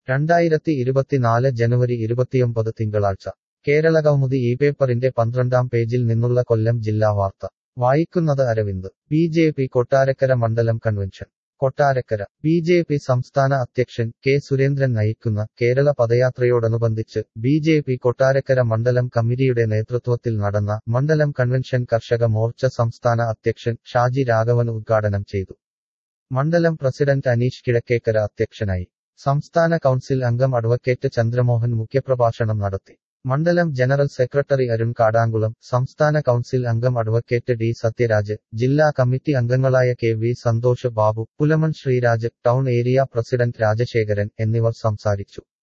രണ്ടായിരത്തി ഇരുപത്തിനാല് ജനുവരി ഇരുപത്തിയൊമ്പത് തിങ്കളാഴ്ച കേരളകൗമുദി ഈ പേപ്പറിന്റെ പന്ത്രണ്ടാം പേജിൽ നിന്നുള്ള കൊല്ലം ജില്ലാ വാർത്ത വായിക്കുന്നത് Aravind B J P Kottarakkara മണ്ഡലം convention Kottarakkara B J P സംസ്ഥാന അധ്യക്ഷൻ കെ സുരേന്ദ്രൻ നയിക്കുന്ന കേരള പദയാത്രയോടനുബന്ധിച്ച് ബി ജെ പി കൊട്ടാരക്കര മണ്ഡലം കമ്മിറ്റിയുടെ നേതൃത്വത്തിൽ നടന്ന മണ്ഡലം കൺവെൻഷൻ കർഷക മോർച്ച സംസ്ഥാന അധ്യക്ഷൻ ഷാജി രാഘവൻ ഉദ്ഘാടനം ചെയ്തു മണ്ഡലം പ്രസിഡന്റ് അനീഷ് കിഴക്കേക്കര അധ്യക്ഷനായി സംസ്ഥാന കൗൺസിൽ അംഗം അഡ്വക്കേറ്റ് ചന്ദ്രമോഹൻ മുഖ്യപ്രഭാഷണം നടത്തി മണ്ഡലം ജനറൽ സെക്രട്ടറി അരുൺ കാടാങ്കുളം സംസ്ഥാന കൗൺസിൽ അംഗം അഡ്വക്കേറ്റ് ഡി സത്യരാജ് ജില്ലാ കമ്മിറ്റി അംഗങ്ങളായ K V Santhosh Babu Pulamon Sreeraj town area president Rajasekharan എന്നിവർ സംസാരിച്ചു